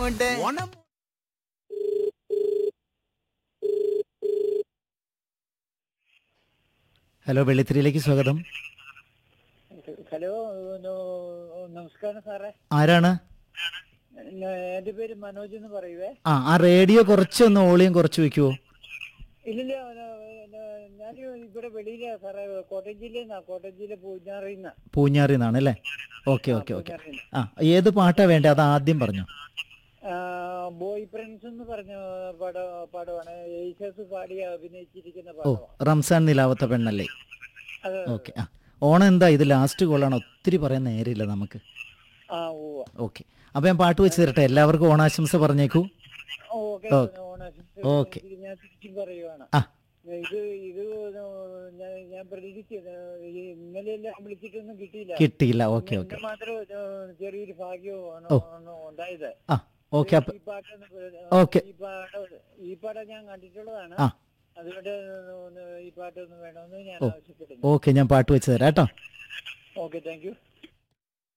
ഉണ്ട് ഓണം ഹലോ വെള്ളിത്തിരിയിലേക്ക് സ്വാഗതം hello no- നമസ്കാരം സാറേ ആരാണ് ഞാൻ- എന്റെ പേര് മനോജ് എന്ന് പറയുവേ ആ ആ റേഡിയോ കുറച്ചൊന്ന് ഓളിയം കുറച്ച് വെക്കുവോ ഇല്ലില്ല ഞാൻ ഇവിടെ വെളിയിലാ സാറേ കോട്ടയം ജില്ലയിൽ നിന്നാ കോട്ടയം ജില്ല പൂഞ്ഞാറിൽ നിന്നാ പൂഞ്ഞാറിൽ നിന്നാണ് അല്ലേ ഓക്കെ ഓക്കെ ഓക്കെ ആ ഏത് പാട്ടാ വേണ്ടേ അത് ആദ്യം പറഞ്ഞു ബോയ് ഫ്രണ്ട്സ് എന്ന് പറഞ്ഞ പട പടമാണ് യേശസ് പാടി അഭിനയിച്ചിരിക്കുന്ന ഓ പടമാണ് റംസാൻ നിലാവത്ത പെണ്ണല്ലേ അത് ഓക്കെ ആ ഓണം എന്താ ഇത് ലാസ്റ്റ് കോളാണ് ഒത്തിരി പറയാൻ നേരില്ല നമുക്ക് ആ ഓ ഓക്കെ അപ്പൊ ഞാൻ പാട്ട് വെച്ച് തരട്ടെ എല്ലാവർക്കും ഓണാശംസ പറഞ്ഞേക്കൂ ഓക്കെ ഓക്കെ. ഓക്കെ. ഞാൻ തിരിച്ചും പറയുവാണ് ആ. ഇത് ഇത് ഞാൻ ഞാൻ പ്രതീക്ഷിച്ചത് ഈ ഇന്നലെയെല്ലാം വിളിച്ചിട്ടൊന്നും കിട്ടിയില്ല കിട്ടിയില്ല ഓക്കെ ഓക്കെ എന്റെ മാത്രം ഏഹ്, ചെറിയൊരു ഭാഗ്യമാണ് ഓ. ഉണ്ടായത് ആ ഓക്കെ അപ്പൊ ഈ പാട്ടൊന്ന് ഏഹ്, ഓക്കെ. ഈ പാട്ട് ഈ പാട്ട് ഞാൻ കണ്ടിട്ടുള്ളതാണ് ആ. അതുകൊണ്ട് ഒന്ന് ഈ പാട്ടൊന്ന് വേണമെന്ന് ഞാൻ ഓ. ആവശ്യപ്പെടുന്നു ഓക്കെ ഞാൻ പാട്ട് വെച്ച് തരാം കേട്ടോ ഓക്കെ താങ്ക് യു